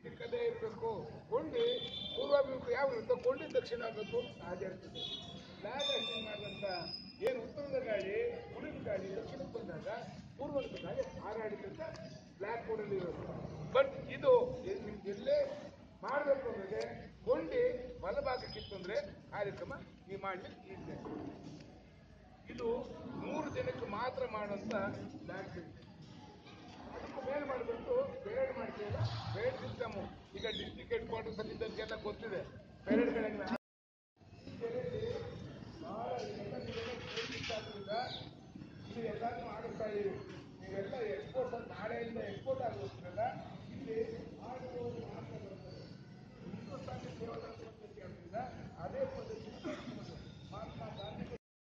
ಕಡೆ ಇರಬೇಕು ಕೊಂಡಿ ಪೂರ್ವಾಭಿಮುಖ ಯಾವ ಇರುತ್ತೋ ಕೊಂಡಿ ದಕ್ಷಿಣ ಆಗಬೇಕು ಹಾಗೆ ಇರ್ತದೆ ಫ್ಲಾಗ್ ಹಾಸ್ಟಿಂಗ್ ಮಾಡಿದಂಥ ಏನು ಉತ್ತರದ ಗಾಳಿ ಉಳಿದ ಗಾಳಿ ದಕ್ಷಿಣಕ್ಕೆ ಬಂದಾಗ ಪೂರ್ವದ ಗಾಳಿ ಹಾರಾಡಿದಂತ ಫ್ಲಾಗ್ ಕೋಡಲ್ಲಿ ಇರೋದು ಬಟ್ ಇದು ಎ- ನಿಮ್ಗೆ ಎಲ್ಲೇ ಮಾಡಬೇಕು ಅಂದ್ರೆ ಕೊಂಡಿ ಬಲಭಾಗಕ್ಕಿತ್ತು ಅಂದ್ರೆ ಕಾರ್ಯಕ್ರಮ ಈ ಮಾಡ್ಲಿಕ್ಕೆ ಇದೆ ಇದು ಮೂರು ದಿನಕ್ಕೆ ಮಾತ್ರ ಮಾಡುವಂತ ಫ್ಲಾಗ್ ಬಿಲ್ ಅದಕ್ಕೂ ಮೇಲೆ ಮಾಡಬೇಕು ಪೇರೇಡ್ ಮಾಡ್ತೀವಲ್ಲ ಪೇರೇಡ್ ಸಿಸ್ಟಮು ಈಗ ಡಿಸ್ಟ್ರಿಕ್ಟ್ ಹೆಡ್ ಕ್ವಾರ್ಟರ್ಸ್ ಅಲ್ಲಿ ಇದ್ದಕ್ಕೆಲ್ಲ ಗೊತ್ತಿದೆ ಪೇರೇಡ್ಗಳೆಲ್ಲ ಬಹಳ ಎಲ್ಲ ನೀವೆಲ್ಲ training ಆದ್ರಿಂದ ಇದು ಎಲ್ಲಾನು ಆಡಿಸ್ತಾ ಇದೀವಿ ನೀವೆಲ್ಲ ಎಕ್ಸ್ಪೋರ್ಟ್ ನಾಳೆಯಿಂದ ಎಕ್ಸ್ಪೋರ್ಟ್ ಆಗೋದ್ರಲ್ಲ ಇಲ್ಲಿ ಆಡುವವರು ಮಾತ್ರ ಬರ್ತಾರೆ ಹಿಂದೂಸ್ತಾನಿ ಸೇವಾ ಪದ್ಧತಿ ಆದ್ದರಿಂದ ಅದೇ ಪದ್ಧತಿ ಮಹಾತ್ಮ ಗಾಂಧಿ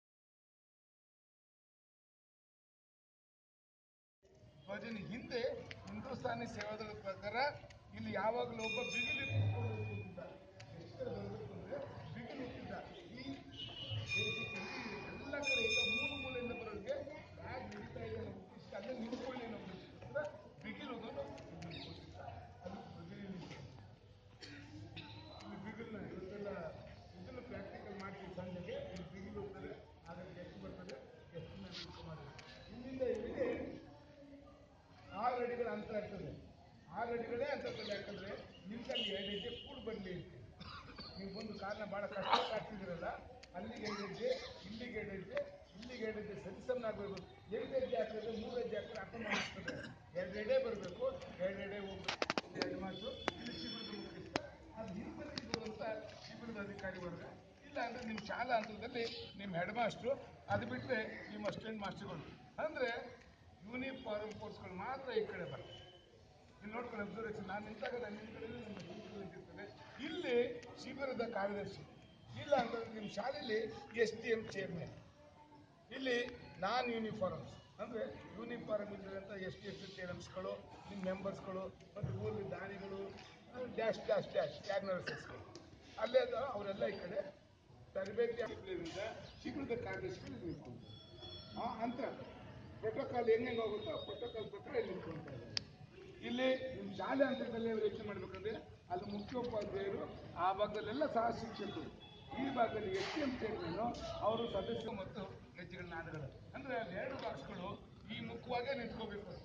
ಭಜನೆ ಹಿಂದೆ ಹಿಂದೂಸ್ತಾನಿ ಸೇವಾದಳ ಪ್ರಕಾರ ಇಲ್ಲಿ ಯಾವಾಗಲೂ ಒಬ್ಬ ಬಿಗಿಲಿ ಕೂತ್ಕೊಂಡು ಹೋಗ್ತಿದ್ದ. ಎಷ್ಟು ಬರಬೇಕು ಅಂದ್ರೆ ಬಿಗಿಲು ಇಟ್ಟಿದ್ದ. ಈ ದೇಶದಲ್ಲಿ ಎಲ್ಲ ಕಡೆಯಿಂದ ಮೂರು ಮೂಲೆಯಿಂದ ಬರೋರಿಗೆ ಬ್ಯಾಗ್ ಹಿಡಿತಾ ಇದೆ ಅನ್ನೋ ಉದ್ದೇಶ ಅಲ್ಲೇ ನಿಂತ್ಕೊಳ್ಳಿ ಅನ್ನೋ ಉದ್ದೇಶಕ್ಕೋಸ್ಕರ ಬಿಗಿಲುದನ್ನು ಅದು ಬಿಗಿಲು ನಿಂತು. ಇಲ್ಲಿ ಬಿಗಿಲ್ನ ಇವತ್ತೆಲ್ಲ ಇದನ್ನು ಪ್ರಾಕ್ಟಿಕಲ್ ಮಾಡ್ತೀವಿ ಸಂಜೆಗೆ ಇಲ್ಲಿ ಬಿಗಿಲು ಹೋಗ್ತದೆ ಹಾಗಾಗಿ ಎಷ್ಟು ಬರ್ತದೆ ಎಷ್ಟು ಮೇಲೆ ಮಾಡಿ ಇಲ್ಲಿಂದ ಇಲ್ಲಿಗೆ ಆರು ಅಡಿಗಳ ಅಂತರ ಇರ್ತದೆ ಆರು ಅಡಿಗಳೇ ಅಂತರದಲ್ಲಿ ಯಾಕಂದ್ರೆ ನಿಮ್ಗಲ್ಲಿ ಎರಡು ಹೆಜ್ಜೆ ಕೂಡು ಬರಲಿ ನೀವು ಬಂದು ಕಾರಣ ಭಾಳ ಕಷ್ಟ ಕಾಡ್ತಿದ್ದೀರಲ್ಲ ಅಲ್ಲಿಗೆ ಎರಡು ಹೆಜ್ಜೆ ಇಲ್ಲಿಗೆ ಎರಡು ಹೆಜ್ಜೆ ಇಲ್ಲಿಗೆ ಎರಡು ಹೆಜ್ಜೆ ಸರಿಸಮನಾಗಬೇಕು ಎರಡು ಹೆಜ್ಜೆ ಹಾಕಿದ್ರೆ ಮೂರು ಹೆಜ್ಜೆ ಹಾಕಿದ್ರೆ ಅಪಮಾನ ಆಗ್ತದೆ ಎರಡು ಎಡೆ ಬರಬೇಕು ಎರಡು ಎಡೆ ಹೋಗ್ಬೇಕು ಒಂದು ಎರಡು ಮಾತು ಇಲ್ಲಿ ಶಿಬಿರದ ಮುಖ್ಯಸ್ಥ ಅದು ಹಿಂಬದಿಗೆ ಬರುವಂಥ ಶಿಬಿರದ ಅಧಿಕಾರಿ ವರ್ಗ ಇಲ್ಲ ಅಂದ್ರೆ ನಿಮ್ಮ ಶಾಲಾ ಹಂತದಲ್ಲಿ ನಿಮ್ಮ ಹೆಡ್ ಮಾಸ್ಟ್ರು ಅದು ಬಿಟ್ಟರೆ ನಿಮ್ಮ ಅಸಿಸ್ಟೆಂಟ್ ಮಾಸ್ಟರ್ಗಳು ಅಂದರೆ ಯೂನಿಫಾರ್ಮ್ ಕೋರ್ಸ್ಗಳು ಮಾತ್ರ ಈ ಕಡೆ ಬರ್ತವೆ ಇಲ್ಲಿ ನೋಡ್ಕೊಂಡು ಅಬ್ಸರ್ವೇಷನ್ ನಾನು ನಿಂತಾಗ ನನ್ನ ಹಿಂದ್ಗಡೆ ನಮ್ಮ ಗುರುಗಳು ಇರ್ತಾರೆ ಇಲ್ಲಿ ಶಿಬಿರದ ಕಾರ್ಯದರ್ಶಿ ಇಲ್ಲ ಅಂತಂದ್ರೆ ನಿಮ್ಮ ಶಾಲೆಯಲ್ಲಿ ಎಸ್ ಟಿ ಎಂ ಚೇರ್ಮನ್ ಇಲ್ಲಿ ನಾನ್ ಯೂನಿಫಾರ್ಮ್ಸ್ ಅಂದರೆ ಯೂನಿಫಾರ್ಮ್ ಇದ್ದಂಥ ಎಸ್ ಟಿ ಎಸ್ ಚೇರ್ಮನ್ಸ್ಗಳು ನಿಮ್ಮ ಮೆಂಬರ್ಸ್ಗಳು ಮತ್ತು ಊರಲ್ಲಿ ದಾನಿಗಳು ಡ್ಯಾಶ್ ಡ್ಯಾಶ್ ಡ್ಯಾಶ್ ಟ್ಯಾಗ್ ನರ್ಸಸ್ಗಳು ಅಲ್ಲೇ ಅದು ಅವರೆಲ್ಲ ಈ ಕಡೆ ತರಬೇತಿ ಆಗಿದ್ದರಿಂದ ಶಿಬಿರದ ಕಾರ್ಯದರ್ಶಿಗಳು ಇಲ್ಲಿ ನಿಂತ್ಕೊಂತಾರೆ ಆ ಅಂತರ ಪ್ರೋಟೋಕಾಲ್ ಹೆಂಗೆ ಹೋಗುತ್ತೋ ಆ ಪ್ರೋಟೋಕಾಲ್ ಪ್ರಕಾರ ಇಲ್ಲಿ ನಿಂತ್ಕೊಳ್ತಾ ಇದ್ದಾರೆ ಇಲ್ಲಿ ನಿಮ್ಮ ಶಾಲೆ ಹಂತದಲ್ಲಿ ಅವ್ರು ಯೋಚನೆ ಮಾಡ್ಬೇಕಂದ್ರೆ ಅಲ್ಲಿ ಮುಖ್ಯೋಪಾಧ್ಯಾಯರು ಆ ಭಾಗದಲ್ಲೆಲ್ಲ ಸಹ ಶಿಕ್ಷಕರು ಈ ಭಾಗದಲ್ಲಿ ಎಸ್ ಟಿ ಎಂ ಚೇರ್ಮನ್ನು ಅವರು ಸದಸ್ಯರು ಮತ್ತು ಹೆಜ್ಜೆಗಳ ನಾಡುಗಳು ಅಂದ್ರೆ ಅಲ್ಲಿ ಎರಡು ಬಾಕ್ಸ್ಗಳು ಈ ಮುಖವಾಗೇ ನಿಂತ್ಕೋಬೇಕು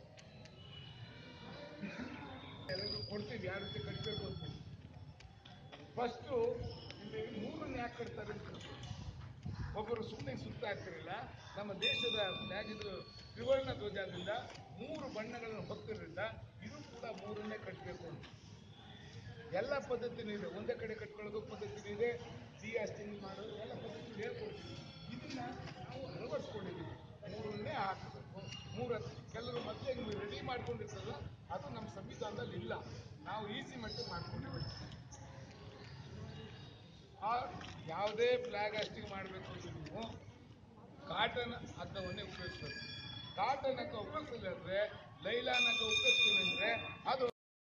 ಎಲ್ಲರಿಗೂ ಕೊಡ್ತೀವಿ ಯಾವ ರೀತಿ ಕಟ್ಟಬೇಕು ಅಂತ ಫಸ್ಟು ಇಲ್ಲಿ ಮೂರನ್ನು ಯಾಕೆ ಕಟ್ತಾರೆ ಅಂತ ತಿಳ್ಕೊಳ್ಳಿ. ಒಬ್ಬರು ಸುಮ್ಮನೆ ಸುತ್ತಾ ಇರ್ತಿರಲಿಲ್ಲ ನಮ್ಮ ದೇಶದ ಫ್ಲಾಗ್ ಇದು ತ್ರಿವರ್ಣ ಧ್ವಜದಿಂದ ಮೂರು ಬಣ್ಣಗಳನ್ನು ಹೊತ್ತಿರೋದ್ರಿಂದ ಇದು ಕೂಡ ಮೂರನ್ನೇ ಕಟ್ಟಬೇಕು ಅಂತ ಎಲ್ಲ ಪದ್ಧತಿನೂ ಇದೆ ಒಂದೇ ಕಡೆ ಕಟ್ಕೊಳ್ಳೋದು ಪದ್ಧತಿ ಇದೆ ಡಿ ಆಸ್ಟಿಂಗ್ ಮಾಡೋದು ಎಲ್ಲ ಪದ್ಧತಿ ಹೇಳ್ಕೊಡ್ತೀವಿ ಇದನ್ನ ನಾವು ಅಳವಡಿಸ್ಕೊಂಡಿದ್ದೀವಿ ಮೂರನ್ನೇ ಹಾಕಬೇಕು ಮೂರ ಕೆಲವರು ಮತ್ತೆ ನೀವು ರೆಡಿ ಮಾಡ್ಕೊಂಡಿರ್ತಲ್ಲ ಅದು ನಮ್ಮ ಸಂವಿಧಾನದಲ್ಲಿ ಇಲ್ಲ ನಾವು ಈಸಿ ಮಟ್ಟಿಗೆ ಮಾಡ್ಕೊಂಡಿದ್ದೀವಿ ಆ ಯಾವುದೇ ಫ್ಲಾಗ್ ಹಾಸ್ಟಿಂಗ್ ಮಾಡಬೇಕು ಅಂದ್ರೆ ನೀವು ಕಾಟನ್ ಹಗ್ಗವನ್ನೇ ಉಪಯೋಗಿಸಬೇಕು ಕಾಟನ್ ಹಗ್ಗ ಉಪಯೋಗಿಸಿಲ್ಲ ಅಂದ್ರೆ ಲೈಲಾನ್ ಹಗ್ಗ ಉಪಯೋಗಿಸ್ತೀವಿ ಅಂದ್ರೆ ಅದು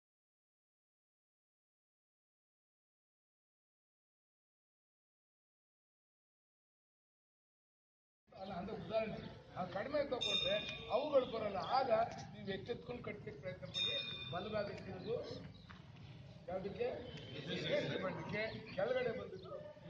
ಅಲ್ಲ ಅಂದ್ರೆ ಉದಾಹರಣೆ ಆ ಕಡಿಮೆ ತಗೊಂಡ್ರೆ ಅವುಗಳು ಬರಲ್ಲ ಆಗ ನೀವು ಎಚ್ಚೆತ್ಕೊಂಡು ಕಟ್ಟಲಿಕ್ಕೆ ಪ್ರಯತ್ನ ಪಡಿ ಬಲಭಾಗ ಇಟ್ಟಿರೋದು ಯಾವುದಕ್ಕೆ ಕೇಸರಿ ಬಣ್ಣಕ್ಕೆ ಕೆಳಗಡೆ ಬಂದಿದ್ದು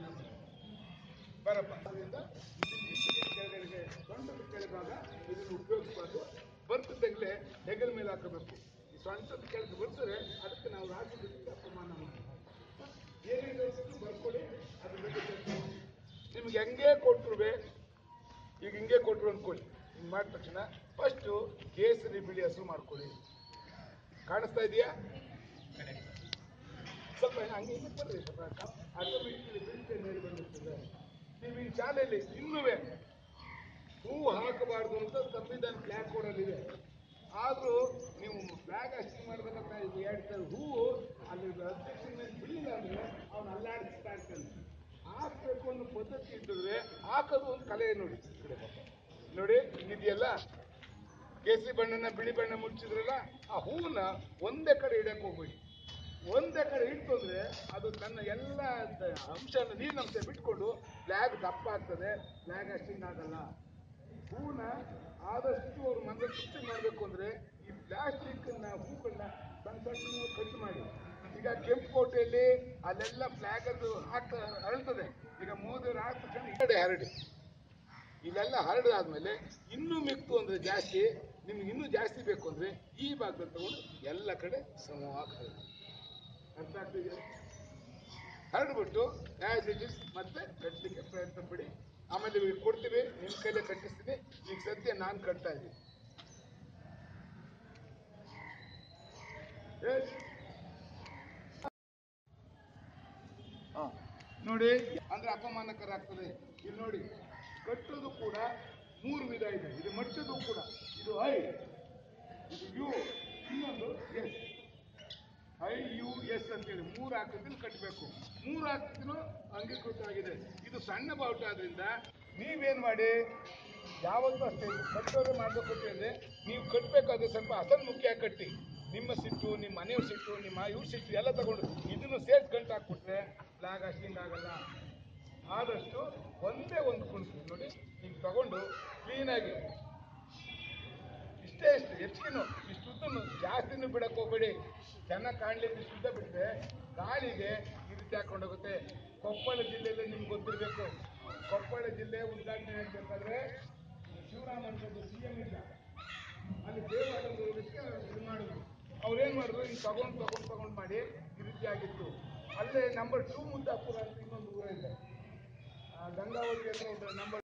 ಬರಪ್ಪ ಅದರಿಂದ ಇದನ್ನ ಈಚೆಗೆ ಕೆಳಗಡೆಗೆ ಸೊಂಟದ ಕೆಳಭಾಗ ಇದನ್ನು ಉಪಯೋಗಿಸಬಾರ್ದು ಬರ್ತಿದ್ದಾಗಲೇ ಹೆಗಲ ಮೇಲೆ ಹಾಕಬೇಕು ಈ ಸೊಂಟದ ಕೆಳಗೆ ಬರ್ತದೆ ಅದಕ್ಕೆ ನಾವು ರಾಶಿ ಬಿಟ್ಟು ಅಪಮಾನ ಮಾಡಿ ಏನೇನು ಬರ್ಕೊಡಿ ಅದ್ರ ಬಗ್ಗೆ ಚರ್ಚೆ ಮಾಡಿ. ನಿಮ್ಗೆ ಹೆಂಗೆ ಕೊಟ್ಟರು ಈಗ ಹಿಂಗೆ ಕೊಟ್ಟರು ಅಂದ್ಕೊಳ್ಳಿ ಹಿಂಗೆ ಮಾಡಿದ ತಕ್ಷಣ ಫಸ್ಟು ಕೇಸರಿ ಬಿಳಿ ಹಸು ಮಾಡ್ಕೊಳ್ಳಿ ಕಾಣಿಸ್ತಾ ಇದೆಯಾ ಸ್ವಲ್ಪ ಹಂಗೆ ಹಿಂಗೆ ಬರ್ರಿ ಸ್ವಲ್ಪ ಆಟೋಮೆಟಿಕಲಿ ಬಿಲ್ಟೆ ಮೇಲೆ ಬಂದಿರ್ತದೆ ನೀವು ಈ ಶಾಲೆಯಲ್ಲಿ ಇನ್ನೂ ಹೂವು ಹಾಕಬಾರ್ದು ಅಂತ ಸಂವಿಧಾನ ಫ್ಲಾಗ್ ಕೊಡಲಿದೆ ಆದರೂ ನೀವು ಫ್ಲಾಗ್ ಅಷ್ಟಿಂಗ್ ಮಾಡ್ಬೇಕಂತ ಇದು ಎರಡು ಥರ ಹೂವು ಅಲ್ಲಿ ಅಧ್ಯಕ್ಷನ ಮೇಲೆ ಬಿಡಲಿಲ್ಲ ಅಂದರೆ ಅವನು ಅಲ್ಲಾಡಿಸ್ತಾ ಇರ್ತಾನೆ ಹಾಕ್ಬೇಕು ಅನ್ನೋ ಪದ್ಧತಿ ಇದ್ದರೆ ಹಾಕೋದು ಒಂದು ಕಲೆ ನೋಡಿ ಈ ಕಡೆ ಬಾ. ನೋಡಿ ಇದೆಯಲ್ಲ ಕೇಸರಿ ಬಣ್ಣನ ಬಿಳಿ ಬಣ್ಣ ಮುಚ್ಚಿದ್ರಲ್ಲ ಆ ಹೂವನ್ನ ಒಂದೇ ಕಡೆ ಇಡಕ್ಕೆ ಹೋಗ್ಬೇಡಿ ಒಂದೇ ಕಡೆ ಇಟ್ಟು ಅಂದ್ರೆ ಅದು ತನ್ನ ಎಲ್ಲ ದ- ಅಂಶನ ನೀರಿನಂಶ ಬಿಟ್ಕೊಂಡು ಫ್ಲಾಗ್ ದಪ್ಪ ಆಗ್ತದೆ ಫ್ಲಾಗ್ ಅಷ್ಟಿಂಗ್ ಆಗಲ್ಲ ಹೂವನ್ನ ಆದಷ್ಟು ಅವ್ರ ಮನದಲ್ಲಿ ಸೃಷ್ಟಿ ಮಾಡಬೇಕು ಅಂದ್ರೆ ಈ ಪ್ಲಾಸ್ಟಿಕ್ ಹೂಗಳನ್ನ ಸಣ್ಣ ಸಣ್ಣ ಕಟ್ ಮಾಡಿ ಈಗ ಕೆಂಪುಕೋಟೆಯಲ್ಲಿ ಅಲ್ಲೆಲ್ಲ ಫ್ಲಾಗ್ ಅದು ಹಾಕ ಹರಳ್ತದೆ ಈಗ ಮೋದಿ ಆದ ತಕ್ಷಣ ಈ ಕಡೆ ಹರಡಿ ಇಲ್ಲೆಲ್ಲ ಹರಡಾದ್ಮೇಲೆ ಇನ್ನೂ ಮಿಕ್ತು ಅಂದ್ರೆ ಜಾಸ್ತಿ ನಿಮ್ಗೆ ಇನ್ನೂ ಜಾಸ್ತಿ ಬೇಕು ಅಂದ್ರೆ ಈ ಭಾಗದಲ್ಲಿ ತಗೊಂಡು ಎಲ್ಲ ಕಡೆ ಸಮವಾಗಿ ಹರಡಿ ಅರ್ಥ ಆಗ್ತಿದೆಯಾ ಹರಡ್ಬಿಟ್ಟು ಆಸ್ ಇಟ್ ಇಸ್ ಮತ್ತೆ ಕಟ್ಟಲಿಕ್ಕೆ ಪ್ರಯತ್ನ ಪಡಿ ಆಮೇಲೆ ಇವ್ರಿಗೆ ಕೊಡ್ತೀವಿ ನಿಮ್ಮ ಕೈಲೇ ಕಟ್ಟಿಸ್ತೀನಿ ಈಗ ಸದ್ಯ ನಾನು ಕಟ್ತಾ ಇದ್ದೀನಿ Yes? ಹಾ. ನೋಡಿ ಅಂದ್ರೆ ಅಪಮಾನಕರ ಆಗ್ತದೆ ಇಲ್ಲಿ ನೋಡಿ ಕಟ್ಟೋದು ಕೂಡ ಮೂರು ವಿಧ ಇದೆ ಇದು ಮಟ್ಟದು ಕೂಡ ಇದು ಐ ಇದು ಯು ಇನ್ನೊಂದು ಎಸ್ ಐ ಯು ಎಸ್ ಅಂತೇಳಿ ಮೂರು ಹಾಕಿದ್ರು ಕಟ್ಟಬೇಕು ಮೂರು ಹಾಕಿದ್ರು ಅಂಗೀಕೃತ ಆಗಿದೆ ಇದು ಸಣ್ಣ ಬಾವುಟ ಆದ್ರಿಂದ ನೀವೇನ್ ಮಾಡಿ ಯಾವತ್ತೂ ಅಷ್ಟೇ ಇದು ಕಟ್ಟೋರು ಮಾಡಬೇಕು ಅಂತಂದ್ರೆ ನೀವು ಕಟ್ಟಬೇಕಾದ್ರೆ ಸ್ವಲ್ಪ ಅಸನ್ಮುಖಿಯಾಗಿ ಕಟ್ಟಿ ನಿಮ್ಮ ಸಿಟ್ಟು ನಿಮ್ಮ ಮನೆಯವ್ರ ಸಿಟ್ಟು ನಿಮ್ಮ ಇವ್ರ ಸಿಟ್ಟು ಎಲ್ಲ ತಗೊಂಡು ಇದನ್ನು ಸೇರ್ಸ್ ಗಂಟು ಹಾಕ್ಬಿಟ್ರೆ ಫ್ಲಾಗ್ ಅಷ್ಟಿಂಗ್ ಆಗಲ್ಲ ಆದಷ್ಟು ಒಂದೇ ಒಂದು ಕುಣಿಸು ನೋಡಿ ಈಗ ತಗೊಂಡು ಕ್ಲೀನಾಗಿ ಇಷ್ಟೇ ಇಷ್ಟು ಹೆಚ್ಚಿಗೆನು ಇಷ್ಟು ಉದ್ದನು ಜಾಸ್ತಿನೂ ಬಿಡಕ್ಕೆ ಹೋಗ್ಬೇಡಿ ಚೆನ್ನಾಗಿ ಕಾಣಲಿಕ್ಕೆ ಇಷ್ಟು ಉದ್ದ ಬಿಟ್ಟರೆ ಗಾಳಿಗೆ ಈ ರೀತಿ ಹಾಕೊಂಡು ಹೋಗುತ್ತೆ ಕೊಪ್ಪಳ ಜಿಲ್ಲೆಯಲ್ಲಿ ನಿಮ್ಗೆ ಗೊತ್ತಿರಬೇಕು ಕೊಪ್ಪಳ ಜಿಲ್ಲೆ ಉದ್ಘಾಟನೆ ಆಗಬೇಕಾದ್ರೆ ಶಿವರಾಮಂತದ್ದು ಸಿ ಎಂ ಇಲ್ಲ ಅಲ್ಲಿ ದೇವಾಲಯದ ಇದು ಮಾಡಿದ್ರು ಅವ್ರೇನು ಮಾಡಿದ್ರು ಹಿಂಗೆ ತಗೊಂಡು ತಗೊಂಡು ತಗೊಂಡು ಮಾಡಿ ಈ ರೀತಿ ಆಗಿತ್ತು ಅಲ್ಲೇ ನಂಬರ್ ಟೂ ಮುದ್ದಾಪುರ ಅಂತ ಇನ್ನೊಂದು ಊರ ಇದೆ ಆ, ಗಂಗಾವತಿ ಅಂತ ಒಂದು ನಂಬರ್